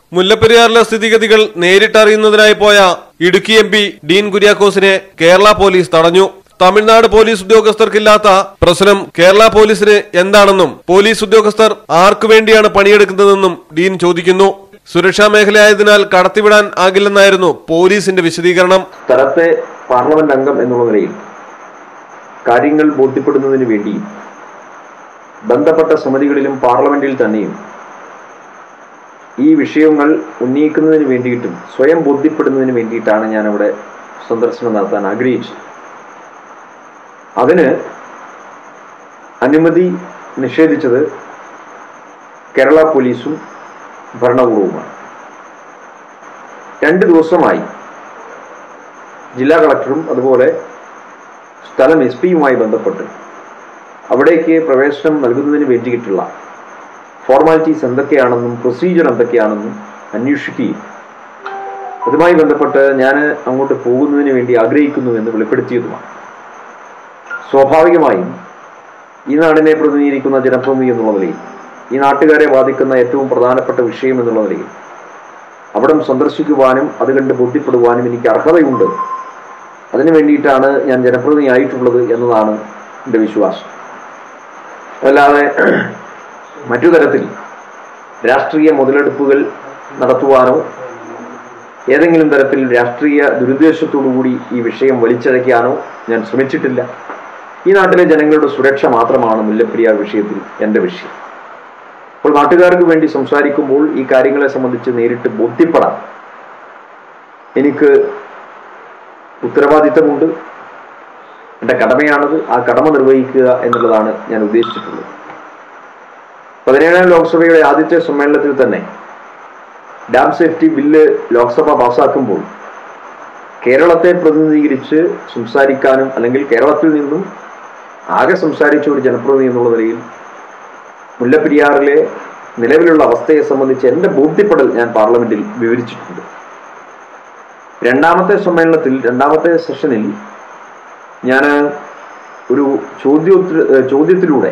മുല്ലപ്പെരിയാറിലെ സ്ഥിതിഗതികൾ നേരിട്ടറിയുന്നതിനായി പോയ ഇടുക്കി എം പി ഡീൻ കുര്യാക്കോസിനെ കേരള പോലീസ് തടഞ്ഞു തമിഴ്നാട് പോലീസ് ഉദ്യോഗസ്ഥർക്കില്ലാത്ത പ്രശ്നം കേരള പോലീസിന് എന്താണെന്നും പോലീസ് ഉദ്യോഗസ്ഥർ ആർക്കു വേണ്ടിയാണ് പണിയെടുക്കുന്നതെന്നും ഡീൻ ചോദിക്കുന്നു സുരക്ഷാ മേഖലയായതിനാൽ കടത്തിവിടാൻ ആകില്ലെന്നായിരുന്നു പോലീസിന്റെ വിശദീകരണം സ്ഥലത്തെ പാർലമെന്റ് അംഗം എന്നുള്ള നിലയിൽ കാര്യങ്ങൾ ബോധ്യപ്പെടുന്നതിന് വേണ്ടി ബന്ധപ്പെട്ട സമിതികളിലും പാർലമെന്റിൽ തന്നെയും ഈ വിഷയങ്ങൾ ഉന്നയിക്കുന്നതിന് വേണ്ടിയിട്ടും സ്വയം ബോധ്യപ്പെടുന്നതിന് വേണ്ടിയിട്ടാണ് ഞാൻ അവിടെ സന്ദർശനം നടത്താൻ ആഗ്രഹിച്ചത് അതിന് അനുമതി നിഷേധിച്ചത് കേരള പോലീസും ഭരണകൂടവുമാണ് രണ്ട് ദിവസമായി ജില്ലാ കളക്ടറും അതുപോലെ സ്ഥലം എസ് പിയുമായി ബന്ധപ്പെട്ട് അവിടേക്ക് പ്രവേശനം നൽകുന്നതിന് വേണ്ടിയിട്ടുള്ള ഫോർമാലിറ്റീസ് എന്തൊക്കെയാണെന്നും പ്രൊസീജിയർ എന്തൊക്കെയാണെന്നും അന്വേഷിക്കുകയും അതുമായി ബന്ധപ്പെട്ട് ഞാൻ അങ്ങോട്ട് പോകുന്നതിന് വേണ്ടി ആഗ്രഹിക്കുന്നു എന്ന് വെളിപ്പെടുത്തിയതുമാണ് സ്വാഭാവികമായും ഈ നാടിനെ പ്രതിനിധീകരിക്കുന്ന ജനപ്രതിനിധി എന്നുള്ള നിലയിൽ ഈ നാട്ടുകാരെ ബാധിക്കുന്ന ഏറ്റവും പ്രധാനപ്പെട്ട വിഷയം എന്നുള്ള നിലയിൽ അവിടം സന്ദർശിക്കുവാനും അത് കണ്ട് ബോധ്യപ്പെടുവാനും എനിക്ക് അർഹതയുണ്ട് അതിനു വേണ്ടിയിട്ടാണ് ഞാൻ ജനപ്രതിനിധി ആയിട്ടുള്ളത് എന്നതാണ് എൻ്റെ വിശ്വാസം അല്ലാതെ മറ്റു തരത്തിൽ രാഷ്ട്രീയ മുതലെടുപ്പുകൾ നടത്തുവാനോ ഏതെങ്കിലും തരത്തിൽ രാഷ്ട്രീയ ദുരുദ്ദേശത്തോടുകൂടി ഈ വിഷയം വലിച്ചഴയ്ക്കാനോ ഞാൻ ശ്രമിച്ചിട്ടില്ല ഈ നാട്ടിലെ ജനങ്ങളുടെ സുരക്ഷ മാത്രമാണ് മുല്ലപ്പെരിയാർ വിഷയത്തിൽ എൻ്റെ വിഷയം അപ്പോൾ നാട്ടുകാർക്ക് വേണ്ടി സംസാരിക്കുമ്പോൾ ഈ കാര്യങ്ങളെ സംബന്ധിച്ച് നേരിട്ട് ബോധ്യപ്പെടാം എനിക്ക് ഉത്തരവാദിത്തമുണ്ട് എൻ്റെ കടമയാണത് ആ കടമ നിർവഹിക്കുക എന്നുള്ളതാണ് ഞാൻ ഉദ്ദേശിച്ചിട്ടുള്ളത് പതിനേഴാം ലോക്സഭയുടെ ആദ്യത്തെ സമ്മേളനത്തിൽ തന്നെ ഡാം സേഫ്റ്റി ബില്ല് ലോക്സഭ പാസാക്കുമ്പോൾ കേരളത്തെ പ്രതിനിധീകരിച്ച് സംസാരിക്കാനും അല്ലെങ്കിൽ കേരളത്തിൽ നിന്നും ആകെ സംസാരിച്ച ഒരു ജനപ്രതിനിധി എന്നുള്ള നിലയിൽ മുല്ലപ്പെരിയാറിലെ നിലവിലുള്ള അവസ്ഥയെ സംബന്ധിച്ച് എൻ്റെ ബോധ്യപ്പെടൽ ഞാൻ പാർലമെന്റിൽ വിവരിച്ചിട്ടുണ്ട് രണ്ടാമത്തെ സമ്മേളനത്തിൽ രണ്ടാമത്തെ സെഷനിൽ ഞാൻ ഒരു ചോദ്യോത്തര ചോദ്യത്തിലൂടെ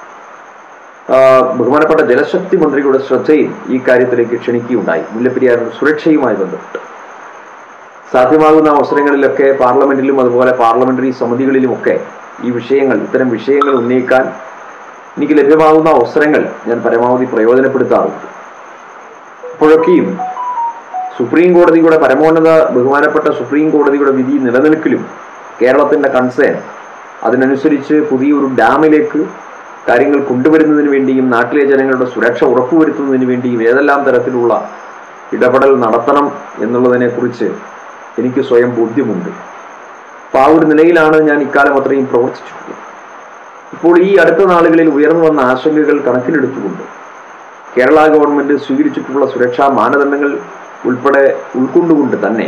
ആ, ബഹുമാനപ്പെട്ട ജലശക്തി മന്ത്രിയുടെ ശ്രദ്ധയും ഈ കാര്യത്തിലേക്ക് ക്ഷണിക്കുകയുണ്ടായി മുല്ലപ്പെരിയാറിന്റെ സുരക്ഷയുമായി ബന്ധപ്പെട്ട് സാധ്യമാകുന്ന അവസരങ്ങളിലൊക്കെ പാർലമെന്റിലും അതുപോലെ പാർലമെന്ററി സമിതികളിലുമൊക്കെ ഈ വിഷയങ്ങൾ ഇത്തരം വിഷയങ്ങൾ ഉന്നയിക്കാൻ എനിക്ക് ലഭ്യമാകുന്ന അവസരങ്ങൾ ഞാൻ പരമാവധി പ്രയോജനപ്പെടുത്താറുണ്ട് അപ്പോഴൊക്കെയും സുപ്രീം കോടതിയുടെ പരമോന്നത ബഹുമാനപ്പെട്ട സുപ്രീം കോടതിയുടെ വിധി നിലനിൽക്കലും കേരളത്തിന്റെ കൺസേൺ അതിനനുസരിച്ച് പുതിയൊരു ഡാമിലേക്ക് കാര്യങ്ങൾ കൊണ്ടുവരുന്നതിന് വേണ്ടിയും നാട്ടിലെ ജനങ്ങളുടെ സുരക്ഷ ഉറപ്പുവരുത്തുന്നതിന് വേണ്ടിയും ഏതെല്ലാം തരത്തിലുള്ള ഇടപെടൽ നടത്തണം എന്നുള്ളതിനെക്കുറിച്ച് എനിക്ക് സ്വയം ബോധ്യമുണ്ട് അപ്പോൾ ആ ഒരു നിലയിലാണ് ഞാൻ ഇക്കാലം അത്രയും പ്രവർത്തിച്ചിട്ടുള്ളത് ഇപ്പോൾ ഈ അടുത്ത നാളുകളിൽ ഉയർന്നു വന്ന ആശങ്കകൾ കണക്കിലെടുത്തുകൊണ്ട് കേരള ഗവൺമെന്റ് സ്വീകരിച്ചിട്ടുള്ള സുരക്ഷാ മാനദണ്ഡങ്ങൾ ഉൾപ്പെടെ ഉൾക്കൊണ്ടുകൊണ്ട് തന്നെ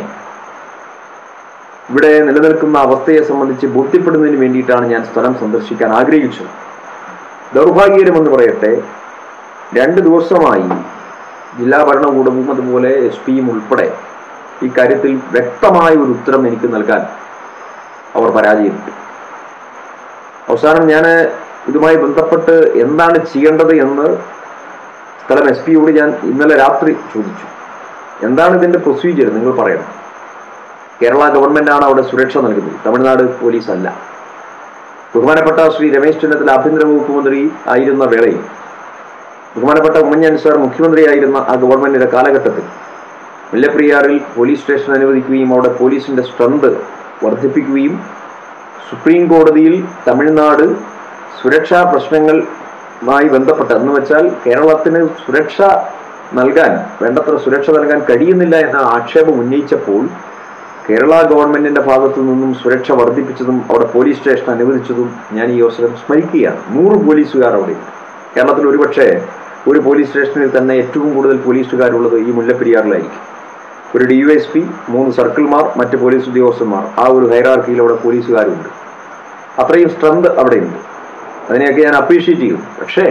ഇവിടെ നിലനിൽക്കുന്ന അവസ്ഥയെ സംബന്ധിച്ച് ബോധ്യപ്പെടുന്നതിന് വേണ്ടിയിട്ടാണ് ഞാൻ സ്ഥലം സന്ദർശിക്കാൻ ആഗ്രഹിച്ചത് ദൗർഭാഗ്യകരമെന്ന് പറയട്ടെ രണ്ട് ദിവസമായി ജില്ലാ ഭരണകൂടവും അതുപോലെ എസ് പിയും ഉൾപ്പെടെ ഈ കാര്യത്തിൽ വ്യക്തമായ ഒരു ഉത്തരം എനിക്ക് നൽകാൻ അവർ പരാജയപ്പെട്ടു അവസാനം ഞാൻ ഇതുമായി ബന്ധപ്പെട്ട് എന്താണ് ചെയ്യേണ്ടത് എന്ന് സ്ഥലം എസ് പിയോട് ഞാൻ ഇന്നലെ രാത്രി ചോദിച്ചു എന്താണ് ഇതിന്റെ പ്രൊസീജിയർ നിങ്ങൾ പറയണം കേരള ഗവൺമെന്റാണ് അവിടെ സുരക്ഷ നൽകുന്നത് തമിഴ്നാട് പോലീസ് അല്ല ബഹുമാനപ്പെട്ട ശ്രീ രമേശ് ചെന്നിത്തല ആഭ്യന്തര വകുപ്പ് മന്ത്രി ആയിരുന്ന വേളയിൽ ബഹുമാനപ്പെട്ട ഉമ്മൻചാണ്ടി സാർ മുഖ്യമന്ത്രിയായിരുന്ന ആ ഗവൺമെന്റിന്റെ കാലഘട്ടത്തിൽ മുല്ലപ്പെരിയാറിൽ പോലീസ് സ്റ്റേഷൻ അനുവദിക്കുകയും അവിടെ പോലീസിന്റെ സ്ട്രെങ്ത് വർദ്ധിപ്പിക്കുകയും സുപ്രീം കോടതിയിൽ തമിഴ്നാട് സുരക്ഷാ പ്രശ്നങ്ങളുമായി ബന്ധപ്പെട്ട് എന്ന് വെച്ചാൽ കേരളത്തിന് സുരക്ഷ നൽകാൻ വേണ്ടത്ര സുരക്ഷ നൽകാൻ കഴിയുന്നില്ല എന്ന ആക്ഷേപം ഉന്നയിച്ചപ്പോൾ കേരള ഗവൺമെന്റിന്റെ ഭാഗത്തു നിന്നും സുരക്ഷ വർദ്ധിപ്പിച്ചതും അവിടെ പോലീസ് സ്റ്റേഷൻ അനുവദിച്ചതും ഞാൻ ഈ അവസരം സ്മരിക്കുകയാണ് നൂറ് പോലീസുകാർ അവിടെയുണ്ട് കേരളത്തിൽ ഒരുപക്ഷെ ഒരു പോലീസ് സ്റ്റേഷനിൽ തന്നെ ഏറ്റവും കൂടുതൽ പോലീസുകാരുള്ളത് ഈ മുല്ലപ്പെരിയാറിലായിരിക്കും ഒരു ഡി യു എസ് പി മൂന്ന് സർക്കിൾമാർ മറ്റ് പോലീസ് ഉദ്യോഗസ്ഥന്മാർ ആ ഒരു ഹൈറാർക്കിയിൽ അവിടെ പോലീസുകാരുണ്ട് അത്രയും സ്ട്രെങ്ത് അവിടെയുണ്ട് അതിനെയൊക്കെ ഞാൻ അപ്രീഷിയേറ്റ് ചെയ്യും പക്ഷേ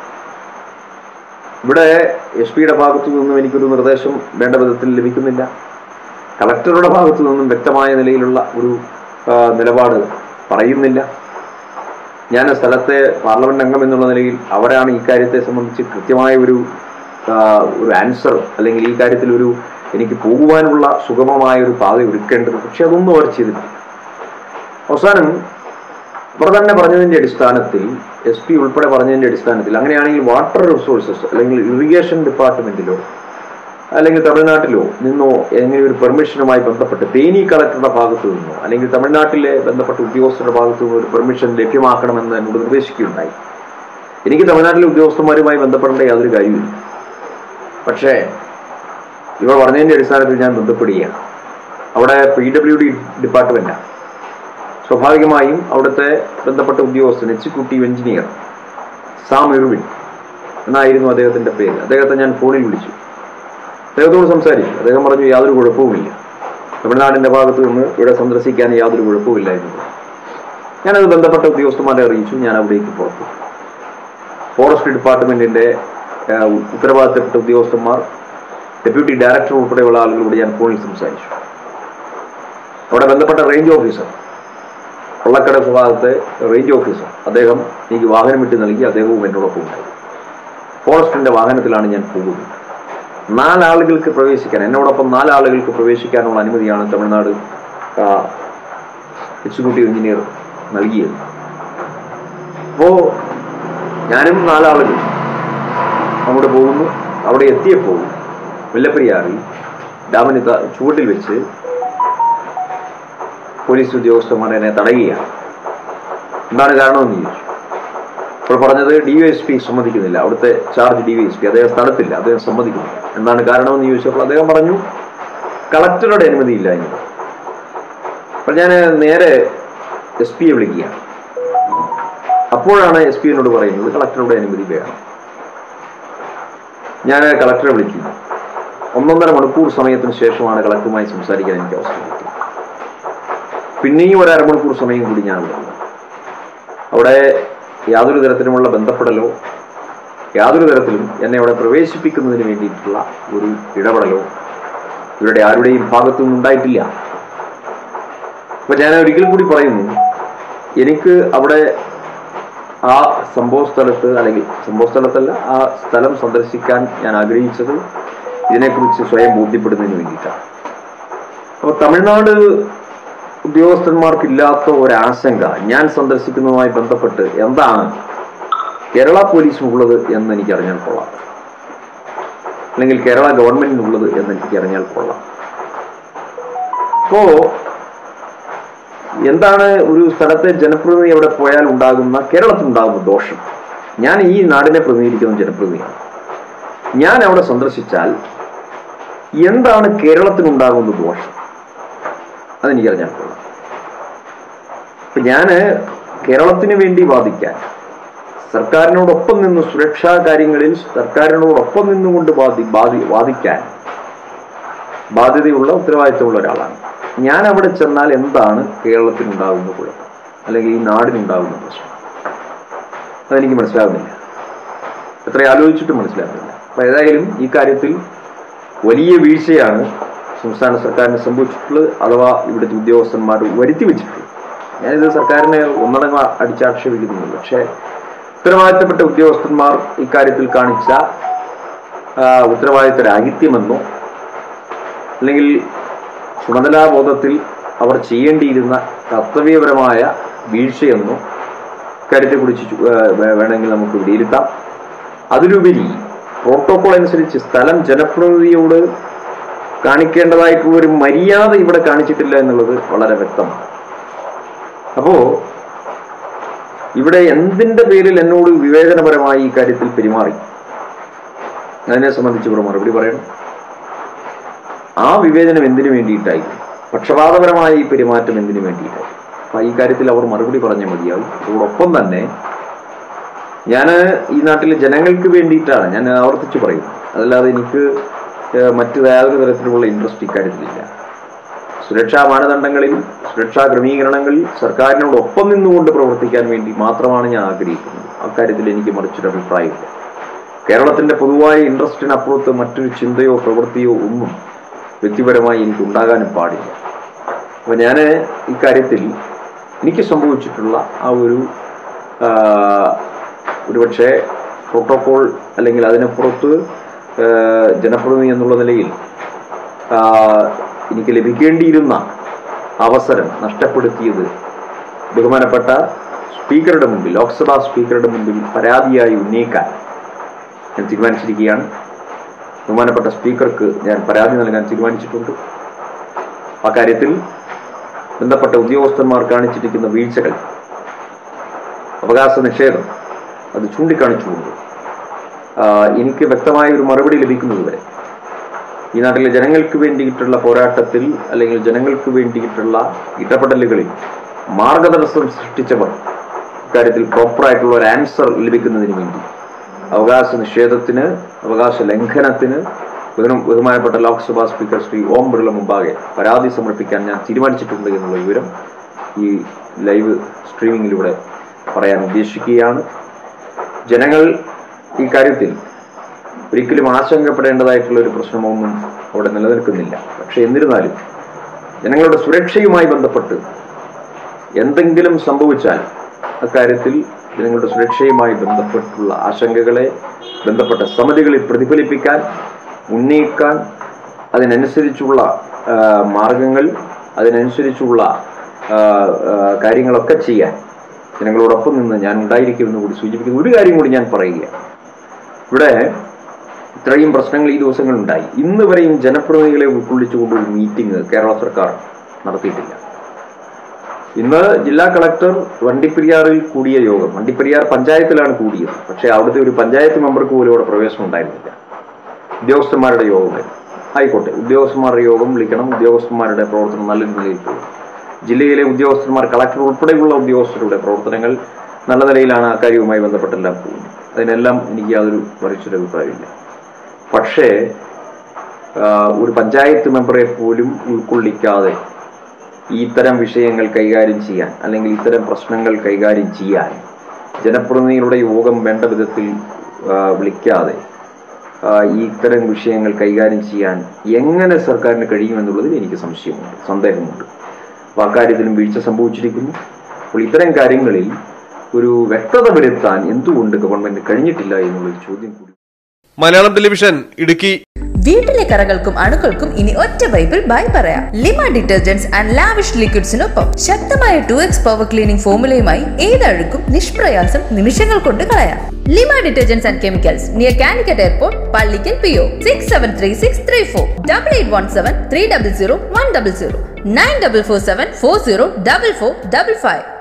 ഇവിടെ എസ് പിയുടെ ഭാഗത്തു നിന്നും എനിക്കൊരു നിർദ്ദേശം വേണ്ട വിധത്തിൽ ലഭിക്കുന്നില്ല കളക്ടറുടെ ഭാഗത്തു നിന്നും വ്യക്തമായ നിലയിലുള്ള ഒരു ആ, നിലപാട് പറയുന്നില്ല ഞാൻ സ്ഥലത്തെ പാർലമെന്റ് അംഗം എന്നുള്ള നിലയിൽ അവരാണ് ഇക്കാര്യത്തെ സംബന്ധിച്ച് കൃത്യമായ ഒരു ആ, ഒരു ആൻസർ അല്ലെങ്കിൽ ഈ കാര്യത്തിൽ ഒരു എനിക്ക് പോകുവാനുള്ള സുഗമമായ ഒരു പാത ഒരുക്കേണ്ടത് പക്ഷെ അതൊന്നും അവർ ചെയ്തിട്ടില്ല അവസാനം ഇവർ തന്നെ പറഞ്ഞതിന്റെ അടിസ്ഥാനത്തിൽ എസ് പി ഉൾപ്പെടെ പറഞ്ഞതിന്റെ അടിസ്ഥാനത്തിൽ അങ്ങനെയാണെങ്കിൽ വാട്ടർ റിസോഴ്സസ് അല്ലെങ്കിൽ ഇറിഗേഷൻ ഡിപ്പാർട്ട്മെന്റിലോ അല്ലെങ്കിൽ തമിഴ്നാട്ടിലോ നിന്നോ എങ്ങനെ ഒരു പെർമിഷനുമായി ബന്ധപ്പെട്ട് തേനി കളക്ടറുടെ ഭാഗത്തു നിന്നോ അല്ലെങ്കിൽ തമിഴ്നാട്ടിലെ ബന്ധപ്പെട്ട ഉദ്യോഗസ്ഥരുടെ ഭാഗത്തു നിന്നോ ഒരു പെർമിഷൻ ലഭ്യമാക്കണമെന്ന് എന്നോട് നിർദ്ദേശിക്കുകയുണ്ടായി എനിക്ക് തമിഴ്നാട്ടിലെ ഉദ്യോഗസ്ഥന്മാരുമായി ബന്ധപ്പെടേണ്ട യാതൊരു കാര്യമില്ല പക്ഷേ ഇവർ പറഞ്ഞതിന്റെ അടിസ്ഥാനത്തിൽ ഞാൻ ബന്ധപ്പെടുകയാണ് അവിടെ പി ഡബ്ല്യു ഡി ഡിപ്പാർട്ട്മെന്റാണ് സ്വാഭാവികമായും അവിടുത്തെ ബന്ധപ്പെട്ട ഉദ്യോഗസ്ഥൻ എക്സിക്യൂട്ടീവ് എഞ്ചിനീയർ സാം ഇർവിൻ എന്നായിരുന്നു അദ്ദേഹത്തിന്റെ പേര് അദ്ദേഹത്തെ ഞാൻ ഫോണിൽ വിളിച്ചു അദ്ദേഹത്തോട് സംസാരിച്ചു അദ്ദേഹം പറഞ്ഞു യാതൊരു കുഴപ്പവുമില്ല തമിഴ്നാടിന്റെ ഭാഗത്ത് നിന്ന് ഇവിടെ സന്ദർശിക്കാൻ യാതൊരു കുഴപ്പവുമില്ല എന്ന് പറഞ്ഞു. ഞാനത് ബന്ധപ്പെട്ട ഉദ്യോഗസ്ഥന്മാരെ അറിയിച്ചു ഞാൻ അവിടേക്ക് പുറത്തു ഫോറസ്റ്റ് ഡിപ്പാർട്ട്മെന്റിന്റെ ആ, ഉത്തരവാദിത്തപ്പെട്ട ഉദ്യോഗസ്ഥന്മാർ ഡെപ്യൂട്ടി ഡയറക്ടർ ഉൾപ്പെടെയുള്ള ആളുകളോട് ഞാൻ ഫോണിൽ സംസാരിച്ചു അവിടെ ബന്ധപ്പെട്ട റേഞ്ച് ഓഫീസർ കൊള്ളക്കട ഭാഗത്തെ റേഞ്ച് ഓഫീസർ അദ്ദേഹം എനിക്ക് വാഹനം വിട്ട് നൽകി അദ്ദേഹവും എന്നോടൊപ്പം ഉണ്ടായി ഫോറസ്റ്റിന്റെ വാഹനത്തിലാണ് ഞാൻ പോകുന്നത് നാലാളുകൾക്ക് പ്രവേശിക്കാൻ എന്നോടൊപ്പം നാലാളുകൾക്ക് പ്രവേശിക്കാനുള്ള അനുമതിയാണ് തമിഴ്നാട് ആ, എക്സിക്യൂട്ടീവ് എഞ്ചിനീയർ നൽകിയത് അപ്പോ ഞാനും നാലാളുകൾ അങ്ങോട്ട് പോകുന്നു അവിടെ എത്തിയപ്പോൾ മുല്ലപ്പെരിയാറിൽ ഡാമിന് ത- ചുവട്ടിൽ വെച്ച് പോലീസ് ഉദ്യോഗസ്ഥന്മാർ എന്നെ തടയുകയാണ് എന്താണ് കാരണമെന്ന് ചോദിച്ചു അപ്പോൾ പറഞ്ഞത് ഡി എസ് പി സമ്മതിക്കുന്നില്ല അവിടുത്തെ ചാർജ് ഡി എസ് പി അദ്ദേഹം സ്ഥലത്തില്ല അദ്ദേഹം സമ്മതിക്കുന്നില്ല എന്താണ് കാരണമെന്ന് ചോദിച്ചപ്പോൾ അദ്ദേഹം പറഞ്ഞു കളക്ടറുടെ അനുമതിയില്ല എന്ന് അപ്പോൾ ഞാൻ നേരെ എസ് പിയെ വിളിക്കുകയാണ് അപ്പോഴാണ് എസ് പി എന്നോട് പറയുന്നത് കളക്ടറുടെ അനുമതി വേണം ഞാൻ കളക്ടറെ വിളിക്കുന്നു ഒന്നൊന്നര മണിക്കൂർ സമയത്തിന് ശേഷമാണ് കളക്ടറുമായി സംസാരിക്കാൻ എനിക്ക് അവസരം കിട്ടിയത് പിന്നെയും ഒരു അരമണിക്കൂർ സമയം കൂടി ഞാൻ വിടുന്നു അവിടെ യാതൊരു തരത്തിലുമുള്ള ബന്ധപ്പെടലോ യാതൊരു തരത്തിലും എന്നെ അവിടെ പ്രവേശിപ്പിക്കുന്നതിന് വേണ്ടിയിട്ടുള്ള ഒരു ഇടപെടലോ ഇവരുടെ ആരുടെയും ഭാഗത്തു നിന്നുണ്ടായിട്ടില്ല അപ്പൊ ഞാൻ ഒരിക്കൽ കൂടി പറയുന്നു എനിക്ക് അവിടെ ആ സംഭവ സ്ഥലത്ത് അല്ലെങ്കിൽ സംഭവ സ്ഥലത്തല്ല ആ സ്ഥലം സന്ദർശിക്കാൻ ഞാൻ ആഗ്രഹിച്ചത് ഇതിനെക്കുറിച്ച് സ്വയം ബോധ്യപ്പെടുന്നതിന് വേണ്ടിയിട്ടാണ് അപ്പോൾ തമിഴ്നാട് ഉദ്യോഗസ്ഥന്മാർക്കില്ലാത്ത ഒരാശങ്ക ഞാൻ സന്ദർശിക്കുന്നതുമായി ബന്ധപ്പെട്ട് എന്താണ് കേരള പോലീസിനുള്ളത് എന്ന് എനിക്ക് അറിഞ്ഞാൽ കൊള്ളാം അല്ലെങ്കിൽ കേരള ഗവൺമെന്റിനുള്ളത് എന്ന് എനിക്ക് അറിഞ്ഞാൽ കൊള്ളാം അപ്പോ എന്താണ് ഒരു സ്ഥലത്തെ ജനപ്രതിനിധി അവിടെ പോയാൽ ഉണ്ടാകുന്ന കേരളത്തിൽ ഉണ്ടാകുന്ന ദോഷം ഞാൻ ഈ നാടിനെ പ്രതിനിധീകരിക്കുന്ന ജനപ്രതിനിധിയാണ് ഞാൻ അവിടെ സന്ദർശിച്ചാൽ എന്താണ് കേരളത്തിനുണ്ടാകുന്ന ദോഷം അതെനിക്കറിഞ്ഞാൽ കൊള്ളാം അപ്പൊ ഞാന് കേരളത്തിന് വേണ്ടി വാദിക്കാൻ സർക്കാരിനോടൊപ്പം നിന്ന് സുരക്ഷാ കാര്യങ്ങളിൽ സർക്കാരിനോടൊപ്പം നിന്നുകൊണ്ട് വാദി വാദി വാദിക്കാൻ ബാധ്യതയുള്ള ഉത്തരവാദിത്തമുള്ള ഒരാളാണ് ഞാൻ അവിടെ ചെന്നാൽ എന്താണ് കേരളത്തിനുണ്ടാകുന്ന കുഴപ്പം അല്ലെങ്കിൽ ഈ നാടിനുണ്ടാകുന്ന പ്രശ്നം അതെനിക്ക് മനസ്സിലാകുന്നില്ല എത്ര ആലോചിച്ചിട്ടും മനസ്സിലാകുന്നില്ല അപ്പൊ ഏതായാലും ഈ കാര്യത്തിൽ വലിയ വീഴ്ചയാണ് സംസ്ഥാന സർക്കാരിന് സംഭവിച്ചിട്ടുള്ളത് അഥവാ ഇവിടുത്തെ ഉദ്യോഗസ്ഥന്മാർ വരുത്തി വെച്ചിട്ടുള്ളത് ഞാനിത് സർക്കാരിനെ ഒന്നടങ്കം അടിച്ചാക്ഷേപിക്കുന്നില്ല പക്ഷേ ഉത്തരവാദിത്തപ്പെട്ട ഉദ്യോഗസ്ഥന്മാർ ഇക്കാര്യത്തിൽ കാണിച്ച ആ, ഉത്തരവാദിത്ത രാഹിത്യമെന്നോ അല്ലെങ്കിൽ ചുമതലാബോധത്തിൽ അവർ ചെയ്യേണ്ടിയിരുന്ന കർത്തവ്യപരമായ വീഴ്ചയെന്നോ കാര്യത്തെക്കുറിച്ച് ചു- ആ, വേ- വേണമെങ്കിൽ നമുക്ക് വിലയിരുത്താം അതിലുപരി പ്രോട്ടോകോൾ അനുസരിച്ച് സ്ഥലം ജനപ്രതിനിധിയോട് കാണിക്കേണ്ടതായിട്ടുള്ള ഒരു മര്യാദ ഇവിടെ കാണിച്ചിട്ടില്ല എന്നുള്ളത് വളരെ വ്യക്തമാണ് അപ്പോ ഇവിടെ എന്തിന്റെ പേരിൽ എന്നോട് വിവേചനപരമായി ഈ കാര്യത്തിൽ പെരുമാറി അതിനെ സംബന്ധിച്ച് ഇവിടെ മറുപടി പറയണം ആ വിവേചനം എന്തിനു വേണ്ടിയിട്ടായി പക്ഷപാതപരമായ ഈ പെരുമാറ്റം എന്തിനു വേണ്ടിയിട്ടായി അപ്പൊ ഈ കാര്യത്തിൽ അവർ മറുപടി പറഞ്ഞാൽ മതിയാവും അതോടൊപ്പം തന്നെ ഞാൻ ഈ നാട്ടിലെ ജനങ്ങൾക്ക് വേണ്ടിയിട്ടാണ് ഞാൻ ആവർത്തിച്ച് പറയും അതല്ലാതെ എനിക്ക് ഏഹ്, മറ്റ് യാതൊരു തരത്തിലുള്ള ഇൻട്രസ്റ്റ് ഇക്കാര്യത്തിലില്ല സുരക്ഷാ മാനദണ്ഡങ്ങളിൽ സുരക്ഷാ ക്രമീകരണങ്ങളിൽ സർക്കാരിനോടൊപ്പം നിന്നുകൊണ്ട് പ്രവർത്തിക്കാൻ വേണ്ടി മാത്രമാണ് ഞാൻ ആഗ്രഹിക്കുന്നത് അക്കാര്യത്തിൽ എനിക്ക് മറിച്ചൊരു അഭിപ്രായമില്ല കേരളത്തിന്റെ പൊതുവായ ഇൻട്രസ്റ്റിനപ്പുറത്ത് മറ്റൊരു ചിന്തയോ പ്രവൃത്തിയോ ഒന്നും വ്യക്തിപരമായി എനിക്ക് ഉണ്ടാകാനും പാടില്ല അപ്പൊ ഞാൻ ഇക്കാര്യത്തിൽ എനിക്ക് സംഭവിച്ചിട്ടുള്ള ആ ഒരു ആ, ഒരുപക്ഷെ പ്രോട്ടോകോൾ അല്ലെങ്കിൽ അതിനപ്പുറത്ത് ഏഹ്, ജനപ്രതിനിധി എന്നുള്ള നിലയിൽ ആ, എനിക്ക് ലഭിക്കേണ്ടിയിരുന്ന അവസരം നഷ്ടപ്പെടുത്തിയത് ബഹുമാനപ്പെട്ട സ്പീക്കറുടെ മുമ്പിൽ ലോക്സഭാ സ്പീക്കറുടെ മുമ്പിൽ പരാതിയായി ഉന്നയിക്കാൻ ഞാൻ തീരുമാനിച്ചിരിക്കുകയാണ് ബഹുമാനപ്പെട്ട സ്പീക്കർക്ക് ഞാൻ പരാതി നൽകാൻ തീരുമാനിച്ചിട്ടുണ്ട് അക്കാര്യത്തിൽ ബന്ധപ്പെട്ട ഉദ്യോഗസ്ഥന്മാർ കാണിച്ചിരിക്കുന്ന വീഴ്ചകൾ അവകാശ നിഷേധം അത് ചൂണ്ടിക്കാണിച്ചുകൊണ്ട് ആ, എനിക്ക് വ്യക്തമായ ഒരു മറുപടി ലഭിക്കുന്നതുവരെ ഈ നാട്ടിലെ ജനങ്ങൾക്ക് വേണ്ടിയിട്ടുള്ള പോരാട്ടത്തിൽ അല്ലെങ്കിൽ ജനങ്ങൾക്ക് വേണ്ടിയിട്ടുള്ള ഇടപെടലുകളിൽ മാർഗതടസ്സം സൃഷ്ടിച്ചവർ ഇക്കാര്യത്തിൽ പ്രോപ്പറായിട്ടുള്ള ഒരു ആൻസർ ലഭിക്കുന്നതിന് വേണ്ടി അവകാശ നിഷേധത്തിന് അവകാശ ലംഘനത്തിന് ബഹു- ബഹുമാനപ്പെട്ട ലോക്സഭാ സ്പീക്കർ ശ്രീ ഓം ബിർള മുമ്പാകെ പരാതി സമർപ്പിക്കാൻ ഞാൻ തീരുമാനിച്ചിട്ടുണ്ട് എന്നുള്ള വിവരം ഈ ലൈവ് സ്ട്രീമിങ്ങിലൂടെ പറയാൻ ഉദ്ദേശിക്കുകയാണ് ജനങ്ങൾ ഈ കാര്യത്തിൽ ഒരിക്കലും ആശങ്കപ്പെടേണ്ടതായിട്ടുള്ള ഒരു പ്രശ്നമൊന്നും അവിടെ നിലനിൽക്കുന്നില്ല പക്ഷെ എന്നിരുന്നാലും ജനങ്ങളുടെ സുരക്ഷയുമായി ബന്ധപ്പെട്ട് എന്തെങ്കിലും സംഭവിച്ചാൽ അക്കാര്യത്തിൽ ജനങ്ങളുടെ സുരക്ഷയുമായി ബന്ധപ്പെട്ടുള്ള ആശങ്കകളെ ബന്ധപ്പെട്ട സമിതികളിൽ പ്രതിഫലിപ്പിക്കാൻ ഉന്നയിക്കാൻ അതിനനുസരിച്ചുള്ള ആ, മാർഗങ്ങൾ അതിനനുസരിച്ചുള്ള ആ, ആ, കാര്യങ്ങളൊക്കെ ചെയ്യാൻ ജനങ്ങളോടൊപ്പം നിന്ന് ഞാൻ ഉണ്ടായിരിക്കുമെന്ന് കൂടി സൂചിപ്പിക്കുന്ന ഒരു കാര്യം കൂടി ഞാൻ പറയുക ഇവിടെ ഇത്രയും പ്രശ്നങ്ങൾ ഈ ദിവസങ്ങൾ ഉണ്ടായി ഇന്ന് വരെയും ജനപ്രതിനിധികളെ ഉൾക്കൊള്ളിച്ചുകൊണ്ട് ഒരു മീറ്റിംഗ് കേരള സർക്കാർ നടത്തിയിട്ടില്ല ഇന്ന് ജില്ലാ കളക്ടർ വണ്ടിപ്പെരിയാറിൽ കൂടിയ യോഗം വണ്ടിപ്പെരിയാർ പഞ്ചായത്തിലാണ് കൂടിയത് പക്ഷേ അവിടുത്തെ ഒരു പഞ്ചായത്ത് മെമ്പർക്ക് പോലും അവിടെ പ്രവേശനം ഉണ്ടായിരുന്നില്ല ഉദ്യോഗസ്ഥന്മാരുടെ യോഗമായിരുന്നു ആയിക്കോട്ടെ ഉദ്യോഗസ്ഥന്മാരുടെ യോഗം വിളിക്കണം ഉദ്യോഗസ്ഥന്മാരുടെ പ്രവർത്തനം നല്ല നിലയിൽ പോകും ജില്ലയിലെ ഉദ്യോഗസ്ഥന്മാർ കളക്ടർ ഉൾപ്പെടെയുള്ള ഉദ്യോഗസ്ഥരുടെ പ്രവർത്തനങ്ങൾ നല്ല നിലയിലാണ് ആ കാര്യവുമായി ബന്ധപ്പെട്ടെല്ലാം പോകുന്നത് അതിനെല്ലാം എനിക്ക് യാതൊരു മറിച്ചൊരു അഭിപ്രായമില്ല പക്ഷേ ആ, ഒരു പഞ്ചായത്ത് മെമ്പറെ പോലും ഉൾക്കൊള്ളിക്കാതെ ഇത്തരം വിഷയങ്ങൾ കൈകാര്യം ചെയ്യാൻ അല്ലെങ്കിൽ ഇത്തരം പ്രശ്നങ്ങൾ കൈകാര്യം ചെയ്യാൻ ജനപ്രതിനിധികളുടെ യോഗം വേണ്ട വിധത്തിൽ ആ, വിളിക്കാതെ ആ, ഈ ഇത്തരം വിഷയങ്ങൾ കൈകാര്യം ചെയ്യാൻ എങ്ങനെ സർക്കാരിന് കഴിയുമെന്നുള്ളതിൽ എനിക്ക് സംശയമുണ്ട് സന്ദേഹമുണ്ട് അപ്പോൾ അക്കാര്യത്തിലും വീഴ്ച സംഭവിച്ചിരിക്കുന്നു അപ്പോൾ ഇത്തരം കാര്യങ്ങളിൽ ഒരു വ്യക്തത വരുത്താൻ എന്തുകൊണ്ട് ഗവൺമെന്റ് കഴിഞ്ഞിട്ടില്ല എന്നുള്ളൊരു ചോദ്യം കൂടി മലയാളം ടെലിവിഷൻ ഇടുക്കി വീട്ടിലെ കറകൾക്കും അണുക്കൾക്കും ഇനി ഒറ്റ പൈപ്പിൽ ബൈ പറയാം ലിമ ഡിറ്റർജന്റ്സ് ആൻഡ് ലാവിഷ് ലിക്വിഡ്സിനൊപ്പം ശക്തമായ ടു എക്സ് പവർ ക്ലീനിംഗ് ഫോമുലയുമായി ഏതഴുക്കും നിഷ്പ്രയാസം നിമിഷങ്ങൾ കൊണ്ട് കളയാം Lima detergents and chemicals near Calicut airport Pallikkal P O six seven three six three four double eight one seven three double zero one double zero nine double four seven four zero double four double five